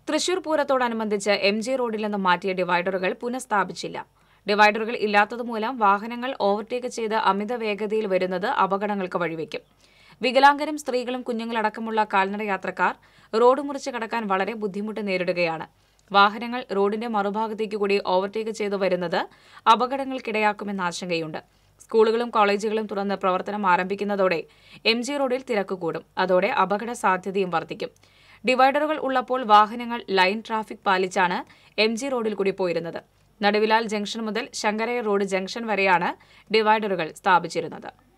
Thrissur പൂരത്തോടനുബന്ധിച്ച് M G റോഡിൽ നിന്ന് മാറ്റിയ ഡിവൈഡറുകൾ പുനഃസ്ഥാപിച്ചില്ല ഡിവൈഡറുകൾ ഇല്ലാത്തതുമൂലം വാഹനങ്ങൾ ഓവർടേക്ക് ചെയ്ത് അമിത വേഗതയിൽ വരുന്നത് അപകടങ്ങൾക്ക് വഴിവെക്കും വികലാംഗരും സ്ത്രീകളും കുഞ്ഞുങ്ങളടക്കമുള്ള കാൽനട യാത്രക്കാർ റോഡ് മുറിച്ച് കടക്കാൻ വളരെ ബുദ്ധിമുട്ട് നേരിടുകയാണ് വാഹനങ്ങൾ റോഡിന്റെ മറുഭാഗത്തേക്ക് കൂടി ഓവർടേക്ക് ചെയ്തു വരുന്നത് അപകടങ്ങൾക്കിടയാക്കുമെന്ന ആശങ്കയുണ്ട് സ്കൂളുകളും കോളേജുകളും തുറന്ന് പ്രവർത്തനം ആരംഭിക്കുന്നതോടെ എം ജി റോഡിൽ തിരക്ക് കൂടും അതോടെ അപകട സാധ്യതയും വർദ്ധിക്കും ഡിവൈഡറുകൾ ഉള്ളപ്പോൾ വാഹനങ്ങൾ ലൈൻ ട്രാഫിക് പാലിച്ചാണ് എം ജി റോഡിൽ കൂടി പോയിരുന്നത് നടുവിലാൽ ജംഗ്ഷൻ മുതൽ ശങ്കരയ റോഡ് ജംഗ്ഷൻ വരെയാണ് ഡിവൈഡറുകൾ സ്ഥാപിച്ചിരുന്നത്